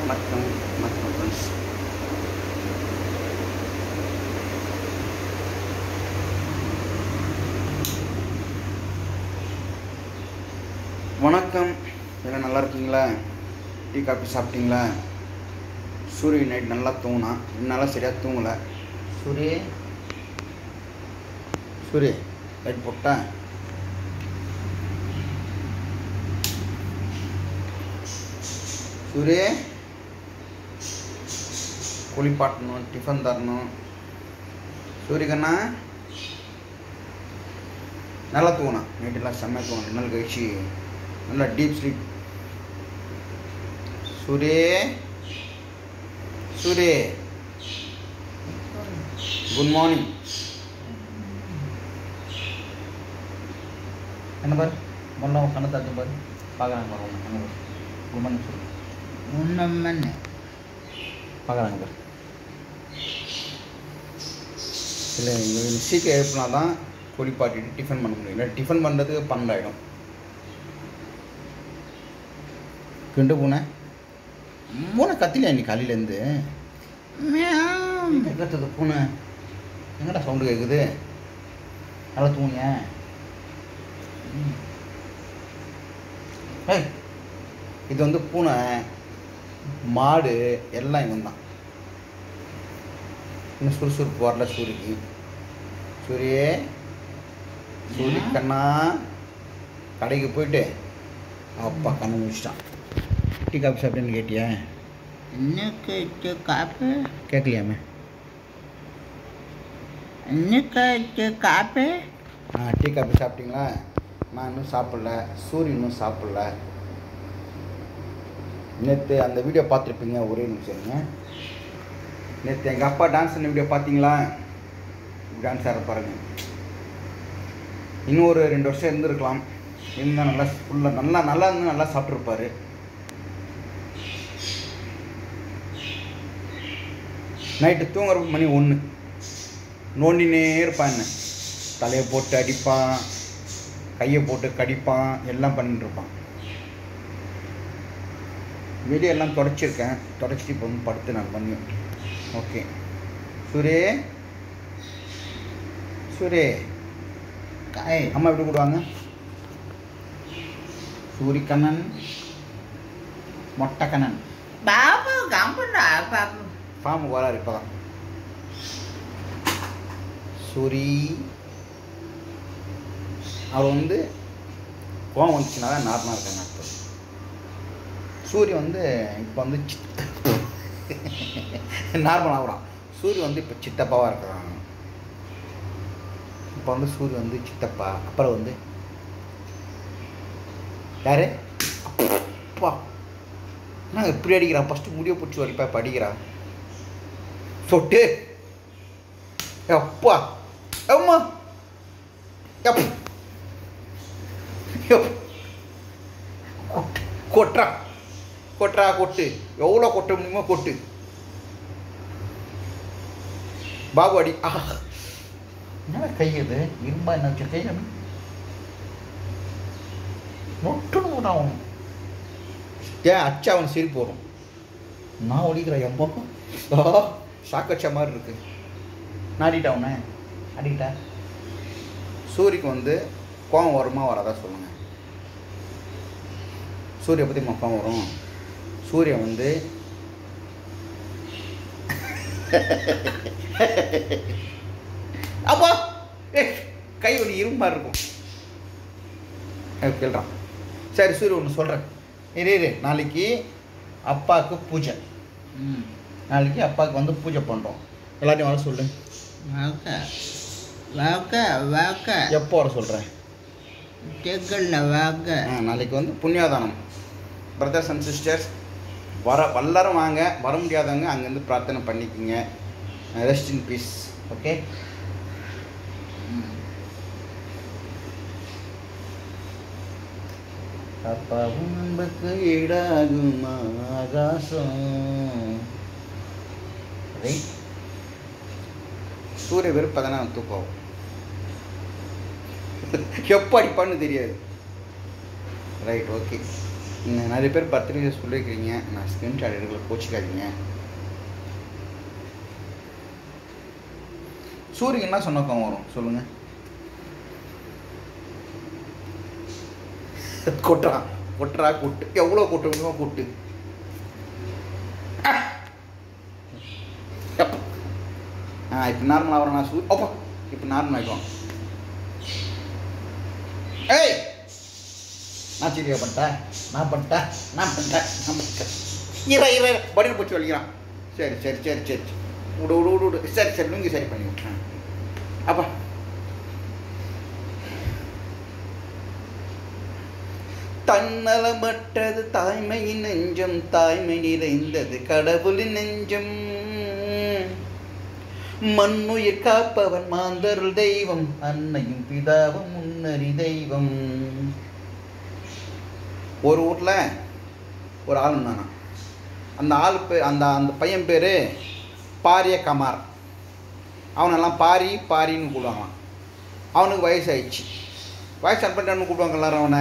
வணக்கம் வணக்கம் ஃப்ரெண்ட்ஸ் வணக்கம் எல்லாம் நல்லா இருக்கீங்களா டீ காஃபி சாப்பிட்டீங்களா சூரிய நைட் நல்லா தூங்கினா என்னால் சரியாக தூங்கலை சூரிய சூரிய லைட் போட்டேன் சூரிய குளிப்பாட்டணும் டிஃபன் தரணும் சூரியகண்ணா நல்லா தூங்கினான் நைட்டெல்லாம் செம்ம தூங்கினான் ரெண்டு நாள் கழிச்சு நல்லா டீப் ஸ்லீப் சூரிய சூரிய குட் மார்னிங் என்ன பாரு మొన్న కన్న తగ్గు பாரு பார்க்குறாங்க பாரு ஒன்று அங்கே பாரு கும்மன் சொல்லு உன்னம்மன்னு பார்க்குறாங்க பாரு இல்லை இவங்க சீக்கிரம் எழுப்பினா தான் குளிப்பாட்டிட்டு டிஃபன் பண்ண முடியும் இல்லை டிஃபன் பண்ணுறதுக்கு பன்னெண்டாயிடும் கிண்டு பூனை பூனை கத்திலையா நீ காலையிலேருந்து எங்கே கத்துது பூனை எங்கடா சவுண்டு கேட்குது நல்லா தூங்குங்க ஏய் இது வந்து பூனை மாடு எல்லாம் இவன் தான் இன்னும் சுறுசுறுப்பு வரல சூரிக்கு சூரியே சூரி கண்ணா கடைக்கு போயிட்டு அப்பா கண்ணு முடிச்சிட்டான் டீ காஃபி சாப்பிட்டேன்னு கேட்டியா இன்னைக்கு காப்பி கேட்கலையாமே இன்னைக்கு காப்பி ஆ டீ காஃபி சாப்பிட்டீங்களா நான் இன்னும் சாப்பிடல சூரி இன்னும் சாப்பிடல நேற்று அந்த வீடியோ பார்த்துருப்பீங்க ஒரே நிமிஷம் இருங்க நேற்று எங்கள் அப்பா டான்ஸ் பண்ண வீடியோ பார்த்தீங்களா டான்ஸ் ஆட பாருங்க இன்னும் ஒரு ரெண்டு வருஷம் இருந்திருக்கலாம் இருந்தால் நல்லா ஃபுல்லாக நல்லா நல்லா இருந்து நல்லா சாப்பிட்ருப்பாரு நைட்டு தூங்குற மணி ஒன்று நோண்டினே இருப்பான் என்ன தலையை போட்டு அடிப்பான் கையை போட்டு கடிப்பான் எல்லாம் பண்ணிட்டு இருப்பான் வெளியே எல்லாம் தொடச்சிருக்கேன் தொடச்சிட்டு இப்போ வந்து படுத்து நான் பண்ணி ஓகே சுரே சுரே காய் அம்மா எப்படி கூடுவாங்க சூரிக்கண்ணன் மொட்டைக்கண்ணன் பாபு கம்புடா பாபு ஃபார்முக்கு வராரு இப்போ தான் சூரி அவர் வந்து கோவம் வந்துச்சுன்னா தான் நார்மலாக இருக்காங்க இப்போ சூரிய வந்து இப்போ வந்து நார்மல் ஆகுறான் சூரிய வந்து இப்போ சித்தப்பாவாக இருக்கிறான் இப்போ வந்து சூரிய வந்து சித்தப்பா அப்புறம் வந்து யாரு அப்பா நான் எப்படி அடிக்கிறான் ஃபஸ்ட்டு முடிய பிடிச்சி வரைப்பா இப்போ அடிக்கிறான் சொட்டு அப்பா அம்மா எப் எப். கொட்டு. கொட்டுறா கொட்டுறா கொட்டு எவ்வளோ கொட்ட முடியுமோ கொட்டு பாபு அடி ஆ என்ன கை இது இரும்பா என்ன வச்சு கை அப்படி மொட்டுன்னு போட்டான் அவன் ஏன் அச்சா அவன் சிரிப்பு வரும் நான் ஒழிக்கிறேன் என் பக்கம் ஆ ஷாக் அடிச்ச மாதிரி இருக்கு நான் அடிட்டா உன்னை அடிக்கிட்டா சூரிக்கு வந்து கோவம் வருமா வராதா சொல்லுங்க சூரிய பற்றி கோவம் வரும் சூரியன் வந்து அப்பா ஏ கை ஒன்று இரும்பா இருக்கும் கேள்றான் சரி சூரிய ஒன்று சொல்கிறேன் இரு இரு நாளைக்கு அப்பாவுக்கு பூஜை ம் நாளைக்கு அப்பாவுக்கு வந்து பூஜை பண்ணுறோம் எல்லாத்தையும் வர சொல்லு வாக்க வாக்க வாக்க எப்போ வர சொல்கிறேன் தெக்கல்ல வாக்க நாளைக்கு வந்து புண்ணியாதானம் பிரதர்ஸ் அண்ட் சிஸ்டர்ஸ் வர வல்லரும் வாங்க வர முடியாதவங்க அங்கேருந்து பிரார்த்தனை பண்ணிக்கோங்க ரெஸ்ட் இன் பீஸ் ஓகே அப்பா உன்புக்கு ஈடாகும் ஆகாசம் ரைட் சூரிய வெறுப்பதானே தூக்கம் எப்போ அடிப்பான்னு தெரியாது ரைட் ஓகே இன்னும் நிறைய பேர் பர்த்டே சொல்லியிருக்கிறீங்க நான் ஸ்க்ரீன்ஷாட் எடுக்கல கோச்சிக்காதீங்க சூரியன் என்ன சொன்ன கோவம் வரும் சொல்லுங்க கொட்டுறான் கொட்டுறா கொட்டு எவ்வளோ கொட்ட முடியுமோ கொட்டு ஆ. எப்பா. ஆ இப்போ நார்மல் ஆகிறோம் நான் சூ அப்பா இப்போ நார்மல் ஆகிடுவோம் ஏய் நான் சரியா பண்ணிட்டேன் நான் பண்ணிட்டேன் நான் பண்ணிட்டேன் நான் பண்ணிட்டேன் இற இற படியில் போச்சு வலிக்கிறான் சரி சரி சரி சரி விடு விடு விடு விடு சரி சரி லுங்கி சரி பண்ணி விட்றேன் அப்பா தன்னலமற்றது தாய்மையின் நெஞ்சம் தாய்மை நிறைந்தது கடவுளின் நெஞ்சம் மண்ணுயிர் காப்பவன் மாந்தருள் தெய்வம் அன்னையும் பிதாவும் முன்னறி தெய்வம் ஒரு ஊரில் ஒரு ஆள் இருந்தானா அந்த ஆள் பே அந்த அந்த பையன் பேர் பாரிய கமார் அவனெல்லாம் பாரி பாரின்னு கூப்பிடுவாங்களாம் அவனுக்கு வயசாயிடுச்சு வயசு அனுப்பிட்டான்னு கூப்பிடுவாங்க எல்லாரும் அவனை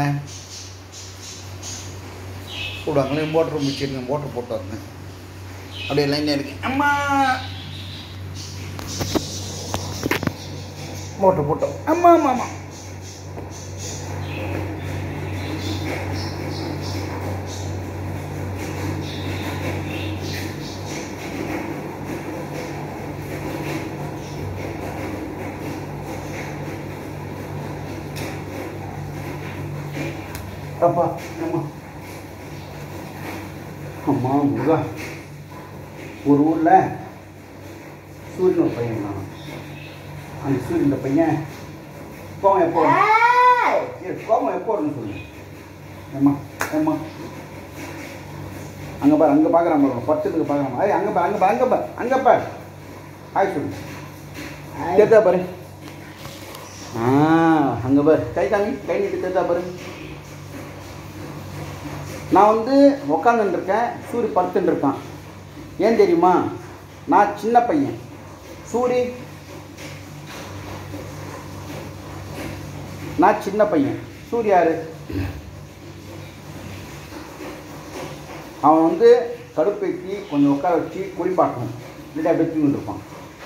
கூப்பிடுவாங்களே மோட்ரு முடிச்சிருங்க மோட்ரு போட்டு வந்தேன் அப்படியே லைன் இருக்கு அம்மா மோட்ரு போட்டோம் அம்மா அம்மா அம்மா அப்பா அம்மா அம்மா முருகா ஒரு ஊரில் சூரியன் ஒரு பையன் இருந்தான் அந்த சூரியன் இந்த பையன் கோவம் எப்போ வரும்? இரு, கோவம் எப்போ வரும்னு சொல்லு ஏம்மா ஏம்மா அங்கே பாரு அங்கே பார்க்குறான் பாரு பச்சத்துக்கு பார்க்குறான் ஐய் அங்கே பாரு அங்கே பாரு அங்கே பாரு அங்கே பாரு ஹாய் சொல்லு கேட்டா பாரு ஆ அங்கே பாரு கை காமி கை நீட்டு கேட்டா பாரு நான் வந்து உக்காந்துட்டு இருக்கேன் சூரி படுத்துட்டு இருக்கான் ஏன் தெரியுமா நான் சின்ன பையன் சூரி நான் சின்ன பையன் சூரிய யாரு அவன் வந்து கடுப்பேற்றி கொஞ்சம் உட்கார வச்சு குளிப்பாட்டணும் இல்லாட்டி அப்படியே தூங்கிட்டு இருப்பான்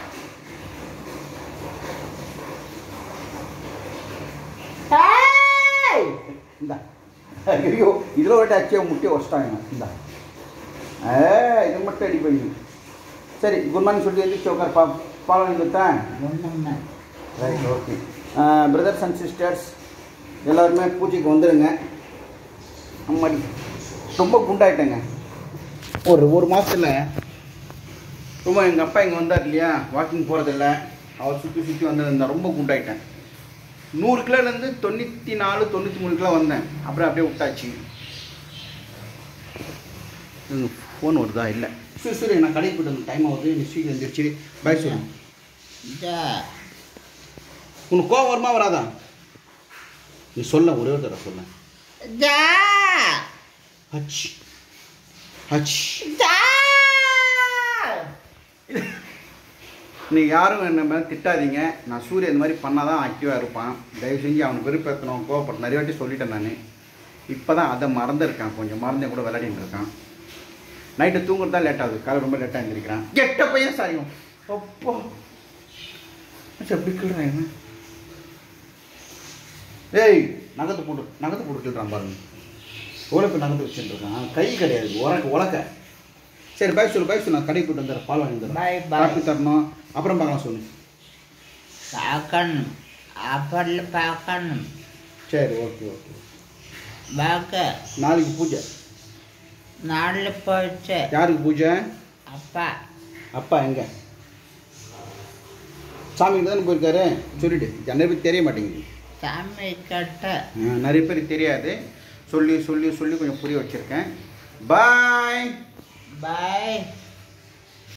இந்தா ஐயோ இதில் விட்டு அச்சியை முட்டி வச்சிட்டாங்க இந்தா ஏ இது மட்டும் அடி போய் சரி குட் மார்னிங் சொல்லி எழுந்திரிச்சு உட்கார் பா பாலம் கொடுத்தேன் ஒன்றுமே right okay brothers and sisters எல்லாருமே பூஜைக்கு வந்துடுங்க அம்மாடி ரொம்ப குண்டாயிட்டேங்க ஒரு ஒரு மாதத்தில் ரொம்ப எங்கள் அப்பா இங்கே வந்தார் இல்லையா வாக்கிங் போகிறதில்ல அவர் சுற்றி சுற்றி வந்திருந்தேன் ரொம்ப குண்டாயிட்டேன் நூறு கிலோலேருந்து தொண்ணூற்றி நாலு தொண்ணூற்றி மூணு கிலோ வந்தேன் அப்புறம் அப்படியே விட்டாச்சு ஃபோன் வருதா இல்லை சரி சரி நான் கடைக்கு போயிட்டு வந்து டைம் ஆகுது நீ ஸ்வீட் வந்துருச்சு பை சொல்லு இதா உனக்கு கோவம் வருமா வராதா நீ சொல்ல ஒரே ஒரு தடவை சொல்ல இதா ஹச் ஹச் இதா நீ யாரும் என்ன மேலே திட்டாதீங்க நான் சூரிய இந்த மாதிரி பண்ணால் தான் ஆக்டிவாக இருப்பான் தயவு செஞ்சு அவனுக்கு வெறுப்பேற்றணும் கோவப்பட்டு நிறைய வாட்டி சொல்லிட்டேன் நான் இப்போ தான் அதை மறந்துருக்கான் கொஞ்சம் மறந்தே கூட விளையாடிட்டு இருக்கான் நைட்டு தூங்குறது தான் லேட் ஆகுது காலை ரொம்ப லேட்டாக எழுந்திருக்கிறான் கெட்ட பையன் சாரியும் அப்போ அச்சா, எப்படி கிள்றான் என்ன ஏய் நகத்தை போட்டு நகத்தை போட்டு கிள்றான் பாருங்க உழைப்பு நகத்தை வச்சுட்டு இருக்கான் கை கிடையாது உலக்க உலக்க சரி பாய் சொல்லு பாய் சொல்லு நான் கடைக்கு போயிட்டு வந்துடுறேன் பால் வாங்கி Bye, வந்துடுறேன் bye. காப்பி தரணும் அப்புறம் பார்க்கலாம் சொல்லு பார்க்கணும் ஆப்பரில் பார்க்கணும் சரி ஓகே ஓகே பார்க்க நாளைக்கு பூஜை நாளில் போயிடுச்சு யாருக்கு பூஜை அப்பா அப்பா எங்க சாமிக்கு தானே போயிருக்காரு சொல்லிட்டு நிறைய பேர் தெரிய மாட்டேங்குது சாமி கட்ட ஆ, நிறைய பேர் தெரியாது சொல்லி சொல்லி சொல்லி கொஞ்சம் புரிய வச்சுருக்கேன் பாய் பாய்